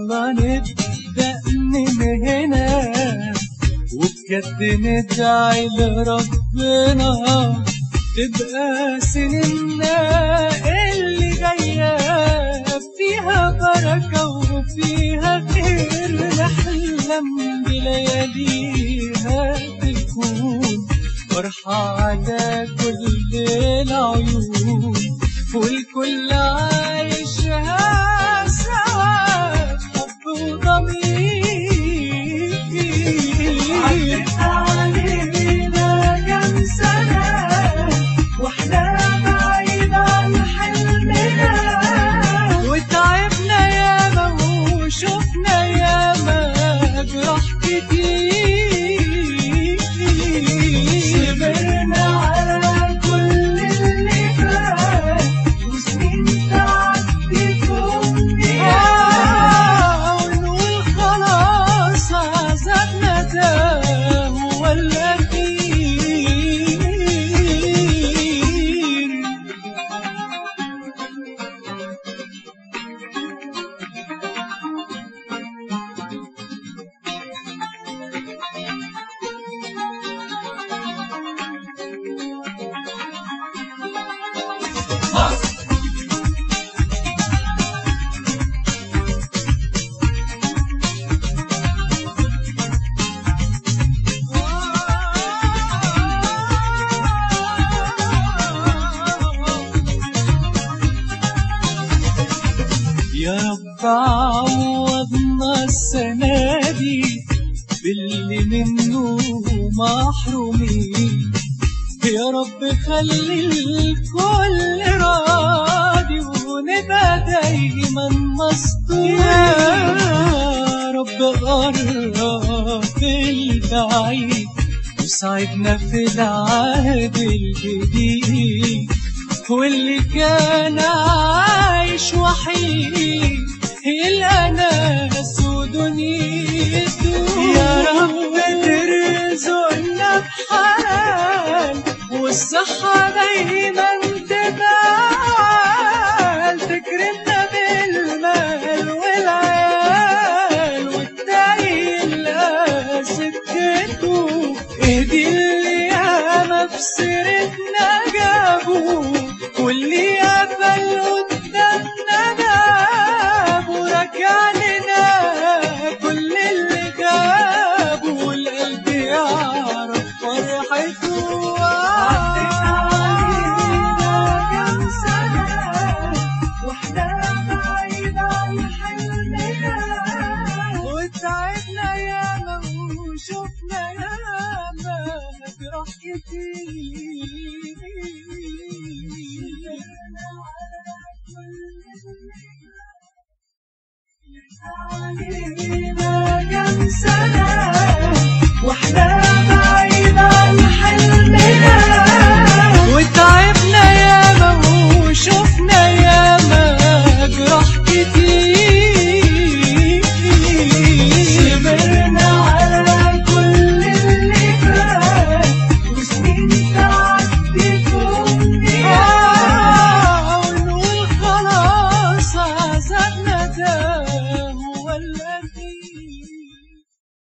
يلا نبدأ من هنا وبجد ندعي لربنا تبقى سننا اللي جاية فيها بركة وفيها خير نحلم بلياليها تكون فرحة على كل العيون والكل عايشها سوا حب وضمير عدت علينا كم سنة واحنا بعيد عن حلمنا وتعبنا ياما وشفنا ياما جراح كتير صبرنا على كل اللي فات وسنين تعدي آه ونقول خلاص عذابنا ده ولا كتير يا رب عوضنا السنة دي باللي منه محرومين يا رب خلي الكل راضي ونبقى دايما مستور يا رب قرب البعيد وساعدنا في العهد الجديد واللي كان عايش وحيد يلقى ناس ودنيته يا رب ترزقنا بحلال والصحة دايما تبال تكرمنا بالمال والعيال والتايل سكته اهدي اللي ياما في سيرتنا جابوا